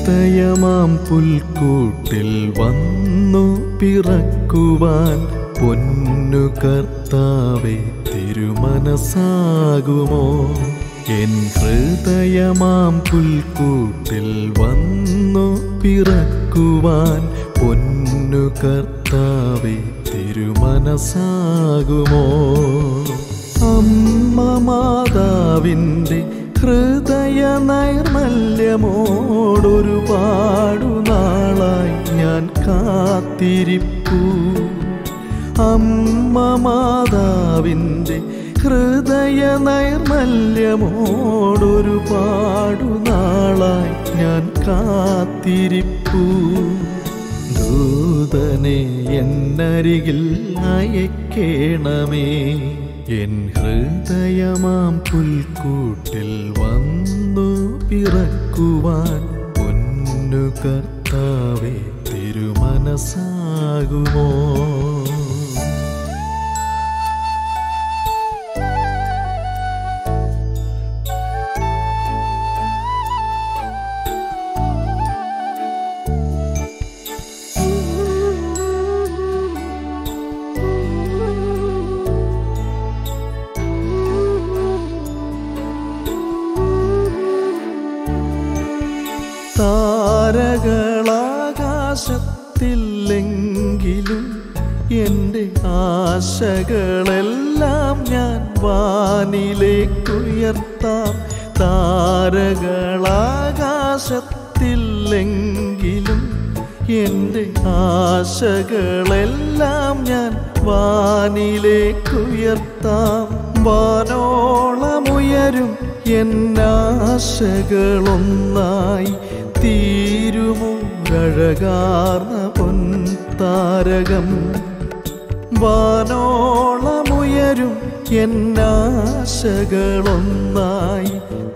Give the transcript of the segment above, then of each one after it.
ഹൃദയമാം പുൽക്കൂട്ടിൽ വന്നു പിറക്കുവാൻ പൊന്നു കർത്താവെ തിരുമനസാകുമോ എൻ ഹൃദയമാം പുൽക്കൂട്ടിൽ വന്നു പിറക്കുവാൻ പൊന്നു കർത്താവെ തിരുമനസാകുമോ അമ്മ മാതാവിൻ്റെ ഹൃദയ നൈർമല്യമോടൊരുപാടു നാളായി ഞാൻ കാത്തിരിപ്പു അമ്മ മാതാവിൻ്റെ ഹൃദയ നൈർമല്യമോടൊരുപാടു നാളായി ഞാൻ കാത്തിരിപ്പു ദൂതനെ എന്നരികിൽ അയക്കേണമേ എൻ ഹൃദയമാം പുൽക്കൂട്ടിൽ വന്നു പിറക്കുവാൻ പൊന്നു കർത്താവെ തിരുമനസാകുമോ താരകളാകാശത്തില്ലെങ്കിലും എൻ്റെ ആശകളെല്ലാം ഞാൻ വാനിലേക്കുയർത്താം താരകളാകാശത്തില്ലെങ്കിലും എൻ്റെ ആശകളെല്ലാം ഞാൻ വാനിലേക്കുയർത്താം വാനോളമുയരും എന്നാശകളൊന്നായി തീരുമോ അഴകാർന്ന പൊൻതാരകം വാനോളമുയരും എന്നാശകളൊന്നായി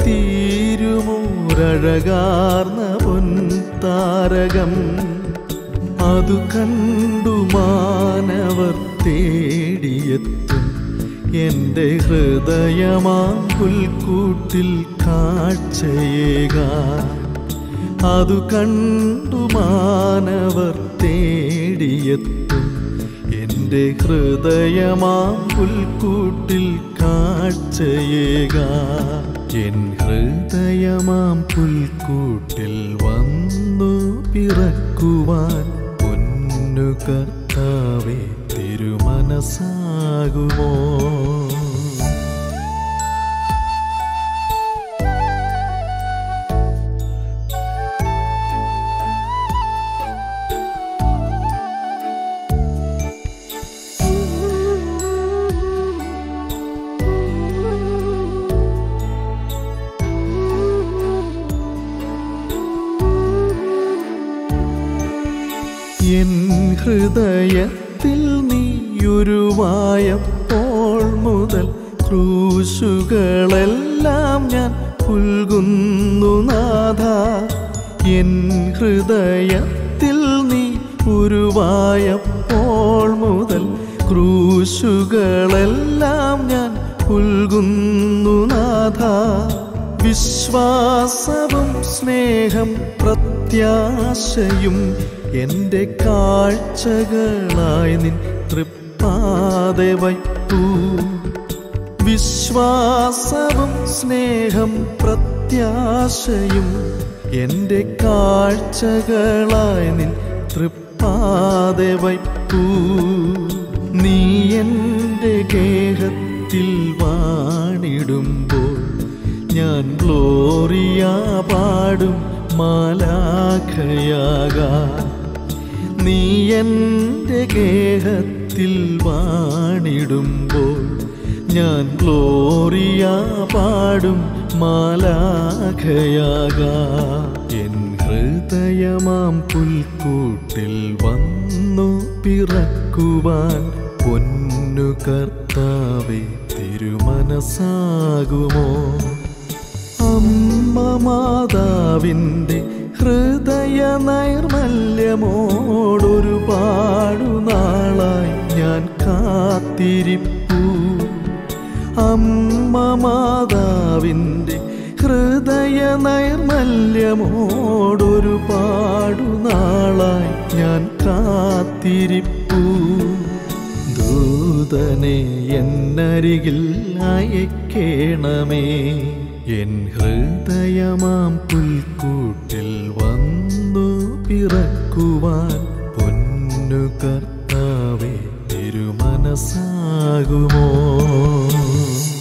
തീരുമൂരഴകാർന്ന പൊൻതാരകം അതു കണ്ടു മാനവർ തേടിയെത്തും എൻ്റെ ഹൃദയമാം പുൽക്കൂട്ടിൽ കാഴ്ചയേകാൻ അതു കണ്ടു മാനവർ തേടിയെത്തും എൻ്റെ ഹൃദയമാം പുൽക്കൂട്ടിൽ കാഴ്ചയേക എൻ ഹൃദയമാം പുൽക്കൂട്ടിൽ വന്നു പിറക്കുവാൻ പൊന്നു കർത്താവെ തിരുമനസാകുമോ എൻ ഹൃദയത്തിൽ നീയുരുവായപ്പോൾ മുതൽ ക്രൂശുകളെല്ലാം ഞാൻ പുൽകുന്നു നാഥ എൻ ഹൃദയത്തിൽ നീ ഉരുവായപ്പോൾ മുതൽ ക്രൂശുകളെല്ലാം ഞാൻ പുൽകുന്നു നാഥ വിശ്വാസവും സ്നേഹം പ്രത്യാശയും എൻ്റെ കാഴ്ചകളായി നിൻ തൃപ്പാതെ വയ്പ്പൂ വിശ്വാസവും സ്നേഹം പ്രത്യാശയും എൻ്റെ കാഴ്ചകളായി നിൻ തൃപ്പാതെ വയ്പ്പൂ നീ എൻ്റെ ഗേഹത്തിൽ വാണിടുമ്പോൾ ഞാൻ ഗ്ലോറിയ പാടും മാലാഖയാകാം നീ എൻ്റെ ഗേഹത്തിൽ വാണിടുമ്പോൾ ഞാൻ ഗ്ലോറിയ പാടും മാലാഖയാകാം എൻ ഹൃദയമാം പുൽക്കൂട്ടിൽ വന്നു പിറക്കുവാൻ പൊന്നു കർത്താവെ തിരുമനസാകുമോ അമ്മ മാതാവിൻ്റെ ഹൃദയ നൈർമല്യമോടൊരുപാടു നാളായി ഞാൻ കാത്തിരിപ്പു അമ്മ മാതാവിൻ്റെ ഹൃദയ ഹൃദയ നൈർമല്യമോടൊരു പാടു നാളായി ഞാൻ കാത്തിരിപ്പൂ ദൂതനെ എന്നരികിൽ അയക്കേണമേ എൻ ഹൃദയമാം പുൽക്കൂട്ടിൽ വന്നു പിറക്കുവാൻ പൊന്നു കർത്താവേ തിരുമനസാകുമോ